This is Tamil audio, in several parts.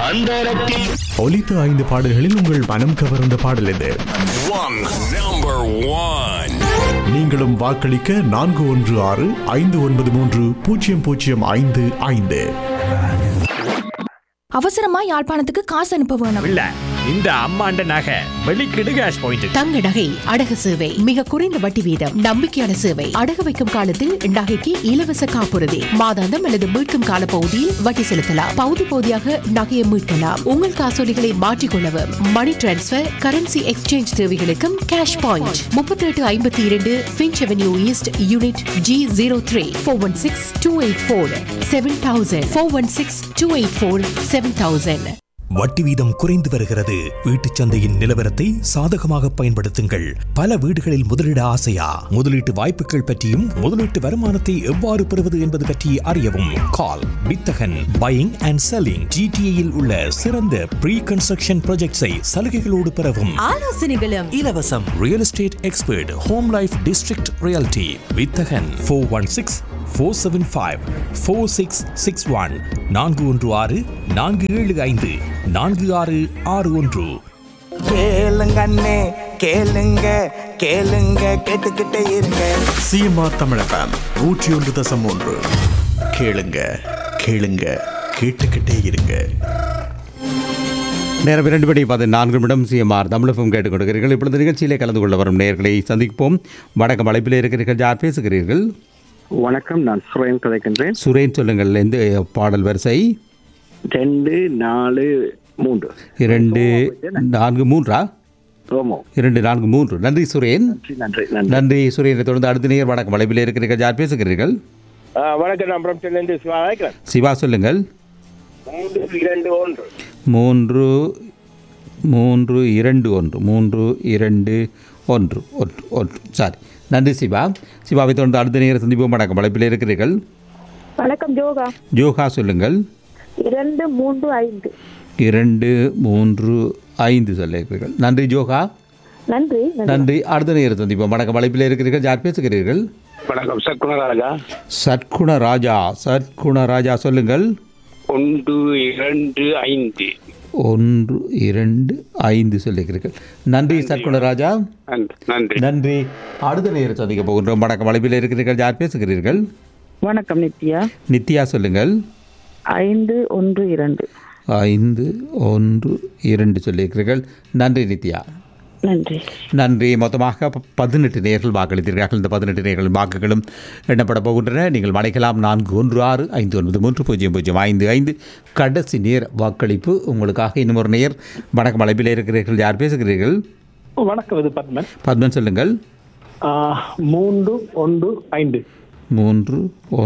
அந்தரத்தில் ஒலித்த ஐந்து பாடல்களில் உங்கள் மனம் கவர்ந்த பாடல் எது one number one நீங்களும் வாக்களிக்க நான்கு ஒன்று ஆறு ஐந்து ஒன்பது மூன்று பூஜ்ஜியம் பூஜ்ஜியம் ஐந்து ஐந்து அவசரமா யாழ்ப்பாணத்துக்கு காசு அனுப்ப வேணும் இல்ல இந்த அம்மாண்ட நகை வெளிக்கிடு கேஷ் பாயிண்ட் தங்க நகை அடகு சேவை மிக குறைந்த வட்டி வீதம் நம்பிக்கையான சேவை அடகு வைக்கும் காலத்தில் நகைக்கு இலவச காப்புறுதி மாதாந்தம் அல்லது மீட்கும் கால பகுதியில் வட்டி செலுத்தலாம் பகுதி பகுதியாக நகையை மீட்கலாம் உங்கள் காசோலிகளை மாற்றிக்கொள்ளவும் மணி டிரான்ஸ்பர் கரன்சி எக்ஸ்சேஞ்ச் தேவைகளுக்கும் கேஷ் பாயிண்ட் முப்பத்தி எட்டு ஐம்பத்தி இரண்டு Finch avenue east unit G zero three four one six two eight four seven thousand four one six two eight four seven thousand வட்டி வீதம் குறைந்து வருகிறது வீட்டுச் சந்தையின் நிலவரத்தை சாதகமாக பயன்படுத்துங்கள் பல வீடுகளில் முதலீட ஆசையா முதலீட்டு வாய்ப்புகள் பற்றியும் முதலீட்டு வருமானத்தை எவ்வாறு பெறுவது என்பது பற்றி அறியவும் கால் வித்தகன் பையிங் அண்ட் செல்லிங் ஜிடிஏயில் உள்ள சிறந்த ப்ரீ கன்ஸ்ட்ரக்ஷன் ப்ராஜெக்ட்ஸை சலுகைகளோடு பெறவும் ஆலோசனைகளும் இலவசம் real estate expert home life district realty Vithagan four one six four seven five four six six one நான்கு ஒன்று ஆறு நான்கு ஏழு ஐந்து நான்கு ஆறு ஆறு ஒன்று கேளுங்க அண்ணே கேளுங்க கேளுங்க கேட்டுக்கிட்டே இருங்க சிஎம்ஆர் தமிழகம் நூற்றி ஒன்று தசம் ஒன்று கேளுங்க கேளுங்க கேட்டுக்கிட்டே இருங்க நேரம் இரண்டு மணி பதினான்கு நிமிடம் சிஎம்ஆர் தமிழகம் கேட்டுக் கொடுக்கிறீர்கள் இப்பொழுது நிகழ்ச்சியிலே கலந்து கொள்ள வரும் நேர்களை சந்திப்போம் வணக்கம் அழைப்பில் இருக்கிறீர்கள் யார் பேசுகிறீர்கள் வணக்கம் நான் சுரேன் கதைக்கின்றேன் சுரேன் சொல்லுங்கள் எந்த பாடல் வரிசை ரெண்டு நாலு மூன்று இரண்டு நான்கு மூன்றா ஓமோ இரண்டு நான்கு மூன்று நன்றி சுரேன் நன்றி நன்றி நன்றி சுரேனை தொடர்ந்து அடுத்த நேர் வணக்கம் அழைப்பில் இருக்கிறீர்கள் யார் பேசுகிறீர்கள் வணக்கம் நான் பிரம்சன்லேருந்து சிவா அழைக்கிறேன் சிவா சொல்லுங்கள் மூன்று இரண்டு ஒன்று மூன்று மூன்று இரண்டு ஒன்று மூன்று இரண்டு ஒன்று ஒன்று ஒன்று சாரி நன்றி சிவா சிவாவை தொடர்ந்து அடுத்த நேரம் சந்திப்போம் வணக்கம் அழைப்பில் இருக்கிறீர்கள் வணக்கம் ஜோகா யோகா சொல்லுங்கள் இரண்டு மூன்று ஐந்து இரண்டு மூன்று ஐந்து சொல்லியிருக்கிறீர்கள் நன்றி ஜோகா நன்றி நன்றி அடுத்த நேரம் சந்திப்போம் வணக்கம் அழைப்பில் இருக்கிறீர்கள் யார் பேசுகிறீர்கள் வணக்கம் சக்குணராஜா சத்குண ராஜா சத்குண ராஜா சொல்லுங்கள் ஒன்று இரண்டு ஐந்து ஒன்று இரண்டு ஐந்து சொல்லியிருக்கிறீர்கள் நன்றி சத்குண ராஜா நன்றி நன்றி நன்றி அடுத்த நேரம் சந்திக்க போகின்றோம் வணக்கம் அழைப்பில் இருக்கிறீர்கள் யார் பேசுகிறீர்கள் வணக்கம் நித்யா நித்யா சொல்லுங்கள் ஐந்து ஒன்று இரண்டு ஐந்து ஒன்று இரண்டு சொல்லியிருக்கிறீர்கள் நன்றி நித்யா நன்றி நன்றி மொத்தமாக ப- பதினெட்டு நேர்கள் வாக்களித்தீர்கள் இந்த பதினெட்டு நேர்கள் வாக்குகளும் எண்ணப்பட போகின்றன நீங்கள் மடைக்கலாம் நான்கு ஒன்று ஆறு ஐந்து ஒன்பது மூன்று பூஜ்ஜியம் பூஜ்ஜியம் ஐந்து ஐந்து கடைசி நேர் வாக்களிப்பு உங்களுக்காக இன்னும் ஒரு நேர் வணக்கம் அழைப்பில் இருக்கிறீர்கள் யார் பேசுகிறீர்கள் வணக்கம் இது பத்மன் பத்மன் சொல்லுங்கள் ஆஹ், மூன்று ஒன்று ஐந்து மூன்று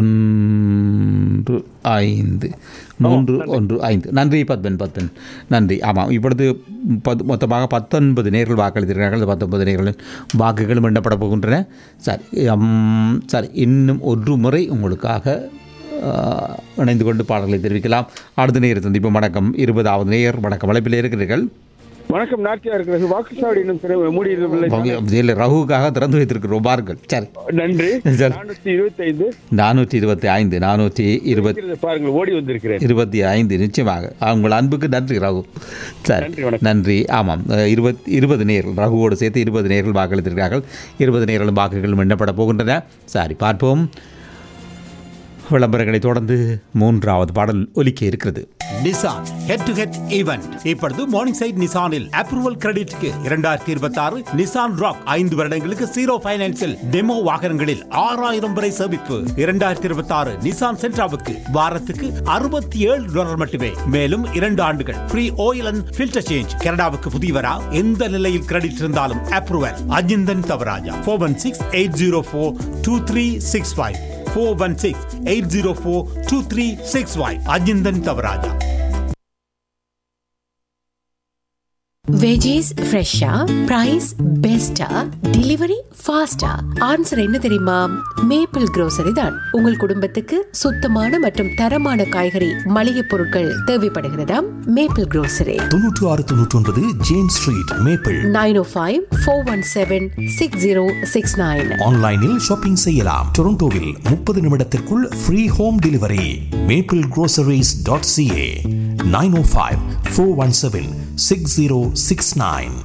ஒன்று ஐந்து மூன்று ஒன்று ஐந்து நன்றி பத்மன் பத்தன் நன்றி ஆமாம் இப்பொழுது பத் மொத்தமாக பத்தொன்பது நேர்கள் வாக்களித்திருக்கிறார்கள் அந்த பத்தொன்பது நேர்களின் வாக்குகளும் எண்ணப்பட போகின்றன சரி ம், சரி இன்னும் ஒரு முறை உங்களுக்காக ஆ, இணைந்து கொண்டு பாடல்களை தெரிவிக்கலாம் அடுத்த நேர சந்திப்பு வணக்கம் இருபதாவது நேர் வணக்கம் அழைப்பில் இருக்கிறீர்கள் வணக்கம் நாட்டியா இருக்கிறது வாக்குச்சாவடி இன்னும் திற- மூடி இருக்கவில்லை. இதில் ரகுவுக்காக திறந்து வைத்திருக்கிறோம் பாருங்கள் சரி நன்றி சரி. நானூத்தி இருபத்தி ஐந்து நானூற்றி இருபத்தி ஐந்து நானூற்றி இருபத்தி பாருங்கள் ஓடி வந்திருக்கிறேன் இருபத்தி ஐந்து நிச்சயமாக உங்கள் அன்புக்கு நன்றி ரகு சரி நன்றி, வணக்கம். நன்றி ஆமாம் அஹ், இருபத் இருபது நேர்கள் ரகுவோடு சேர்த்து இருபது நேர்கள் வாக்களித்திருக்கிறார்கள் இருபது நேர்களும் வாக்குகளும் எண்ணப்பட போகின்றன சரி பார்ப்போம் விளம்பரங்களை தொடர்ந்து மூன்றாவது பாடல் ஒலிக்க இருக்கிறது Nissan head to head event இப்பொழுது மார்னிங் சைட் நிசானில் அப்ரூவல் கிரெடிட்க்கு இரண்டாயிரத்தி இருபத்தி ஆறு நிசான் ராக் ஐந்து வருடங்களுக்கு ஜீரோ பைனான்சில் டெமோ வாகனங்களில் ஆறாயிரம் வரை சேமிப்பு இரண்டாயிரத்தி இருபத்தி ஆறு நிசான் சென்ட்ராவுக்கு வாரத்துக்கு அறுபத்தி ஏழு டாலர் மட்டுமே மேலும் இரண்டு ஆண்டுகள் free oil and filter change கனடாவுக்கு புதியவரா எந்த நிலையில் கிரெடிட் இருந்தாலும் approval Ajinthan Thavarajah four one six eight zero four two three six five four one six eight zero four two three six five Ajinthan Thavarajah veggies ஃப்ரெஷ்ஷா பிரைஸ் பெஸ்டா டெலிவரி ஃபாஸ்டா ஆன்சர் என்ன தெரியுமா மேப்பிள் grocery தான் உங்கள் குடும்பத்துக்கு சுத்தமான மற்றும் தரமான காய்கறி மளிகை பொருட்கள் தேவைப்படுகிறதாம் மேப்பிள் grocery தொன்னூற்று ஆறு தொன்னூற்றி ஒன்பது James street Maple nine O five four one seven six zero six nine ஆன்லைனில் ஷாப்பிங் செய்யலாம் டொரண்டோவில் முப்பது நிமிடத்திற்குள் free home delivery Maple groceries dot CA nine O five four one seven six zero six nine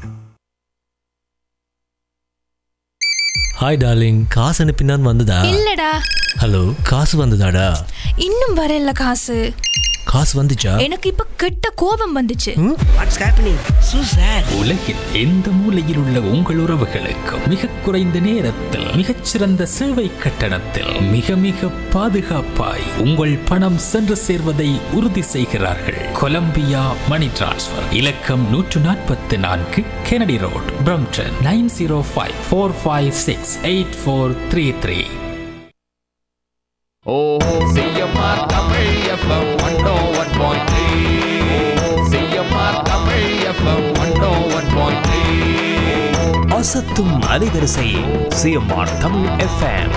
hi darling காசு அனுப்பினான் வந்ததா இல்லடா ஹலோ காசு வந்ததாடா இன்னும் வரல காசு காசு வந்துச்சா எனக்கு இப்ப கெட்ட கோபம் வந்துச்சு வாட்ஸ் ஹேப்பனிங் சூ சார் உலகில் எந்த மூலையில் உள்ள உங்கள் உறவுகளுக்கும் மிக குறைந்த நேரத்தில் மிகச்சிறந்த சேவை கட்டணத்தில் மிக மிக பாதுகாப்பாய் உங்கள் பணம் சென்று சேர்வதை உறுதி செய்கிறார்கள் கொலம்பியா மணி டிரான்ஸ்ஃபர் இலக்கம் நூற்று நாற்பத்தி நான்கு Kennedy road Brampton nine zero five four five six eight four three three ஓஹோ CMR Tamil FM one one point three CMR Tamil FM one one point three அசத்தும் அலைவரிசை சிஎம்ஆர் தமிழ் எஃப்எம்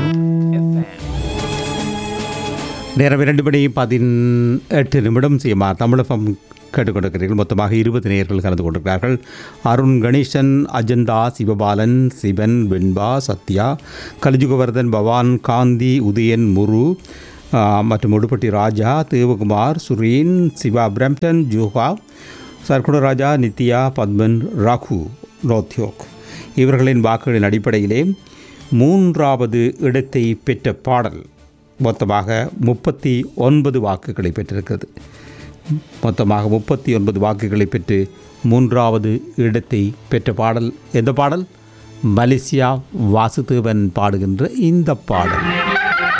நேரம் இரண்டு மணி பதினெட்டு நிமிடம் சிஎம்ஆ தமிழகம் கேட்டுக்கொண்டிருக்கிறீர்கள் மொத்தமாக இருபது நேயர்கள் கலந்து கொண்டிருக்கிறார்கள் அருண் கணேசன் அஜந்தா சிவபாலன் சிவன் வெண்பா சத்யா கலிஜுகவர்தன் பவான் காந்தி உதயன் முரு ஆ, மற்றும் உடுப்பட்டி ராஜா தேவகுமார் சுரீன் சிவா பிரம்டன் ஜோகா சர்க்குணராஜா நித்யா பத்மன் ராகு ரோத்யோக் இவர்களின் வாக்குகளின் அடிப்படையிலே மூன்றாவது இடத்தை பெற்ற பாடல் மொத்தமாக முப்பத்தி ஒன்பது வாக்குகளை பெற்றிருக்கிறது மொத்தமாக முப்பத்தி ஒன்பது வாக்குகளை பெற்று மூன்றாவது இடத்தை பெற்ற பாடல் எந்த பாடல் மலேசியா வாசுதேவன் பாடுகின்ற இந்த பாடல்